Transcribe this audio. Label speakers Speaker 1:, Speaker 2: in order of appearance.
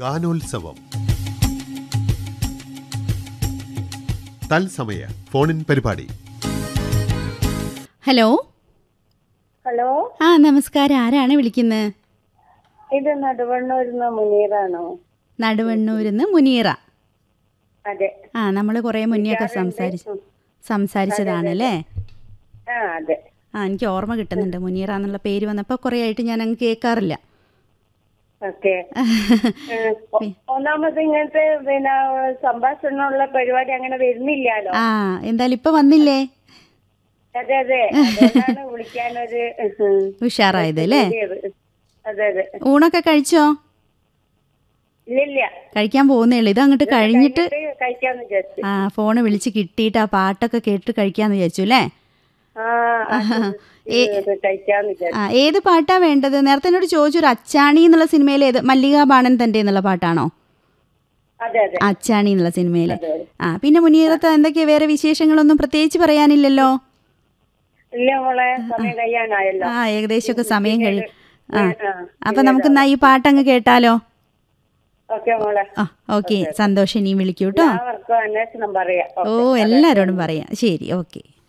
Speaker 1: ഗാനോത്സവം തത്സമയ ഫോണിൻ പരിപാടി
Speaker 2: ഹലോ
Speaker 3: ഹലോ
Speaker 2: ആ നമസ്കാരം ആരാണ് വിളിക്കുന്നത്
Speaker 3: ഇത് നടുവണ്ണൂരുന്ന മുനീറാണോ
Speaker 2: നടുവണ്ണൂരിന്ന് മുനീറ
Speaker 3: അതെ
Speaker 2: ആ നമ്മൾ കുറേ മുന്നെയൊക്കെ സംസാരിച്ചു സംസാരിച്ചതാണല്ലേ
Speaker 3: ആ അതെ
Speaker 2: ആ എനിക്ക് ഓർമ്മ കിട്ടുന്നുണ്ട് മുനീറ എന്നുള്ള പേര് വന്നപ്പോൾ കുറേ ആയിട്ട് ഞാൻ അങ്ങ് കേൾക്കാറില്ല
Speaker 3: ഓക്കെ ഒന്നാമത് ഇങ്ങനത്തെ പിന്നെ സംഭാഷണമുള്ള പരിപാടി അങ്ങനെ വരുന്നില്ലല്ലോ
Speaker 2: ആ എന്തായാലും ഇപ്പൊ വന്നില്ലേ
Speaker 3: അതെ അതെ അതുകൊണ്ടാണ് വിളിക്കാനൊരു
Speaker 2: ഉഷാറായത് അല്ലേ
Speaker 3: ഇത്. അതെ അതെ
Speaker 2: ഊണൊക്കെ കഴിച്ചോ
Speaker 3: ഇല്ലില്ല
Speaker 2: കഴിക്കാൻ പോകുന്നേ ഉള്ളൂ ഇത് അങ്ങോട്ട് കഴിഞ്ഞിട്ട്
Speaker 3: ഇത് കഴിക്കാന്ന് വിചാരിച്ചു
Speaker 2: ആ ഫോണ് വിളിച്ച് കിട്ടിയിട്ട് ആ പാട്ടൊക്കെ കേട്ട് കഴിക്കാന്ന് വിചാരിച്ചു അല്ലേ
Speaker 3: ആ അത് ഇത് കഴിക്കാന്ന് വിചാരിച്ചു
Speaker 2: ആ ഏത് പാട്ടാ വേണ്ടത് നേരത്തെ എന്നോട് ചോദിച്ചു ഒരു അച്ചാണി എന്നുള്ള സിനിമയിലെ ഏത് മല്ലിക ബാണൻ തന്റെ എന്നുള്ള പാട്ടാണോ
Speaker 3: അതെ അതെ
Speaker 2: അച്ചാണി എന്നുള്ള സിനിമയിലെ
Speaker 3: അതെ.
Speaker 2: ആ പിന്നെ മുനീറത്ത് എന്തൊക്കെയാ വേറെ വിശേഷങ്ങളൊന്നും പ്രത്യേകിച്ച് പറയാനില്ലല്ലോ
Speaker 3: ഇല്ല മോളെ സമയം കഴിയാനായല്ലോ
Speaker 2: ആ ഏകദേശമൊക്കെ സമയം കഴിയും ആ
Speaker 3: ആ.
Speaker 2: അപ്പൊ നമുക്ക് എന്നാ ഈ പാട്ടങ്ങ് കേട്ടാലോ
Speaker 3: ഓക്കെ മോളെ
Speaker 2: ആ ഓക്കെ സന്തോഷം ഇനിയും വിളിക്കൂ കേട്ടോ
Speaker 3: എല്ലാവർക്കും അന്വേഷണം പറയാം
Speaker 2: ഓ എല്ലാരോടും പറയാം ശരി ഓക്കെ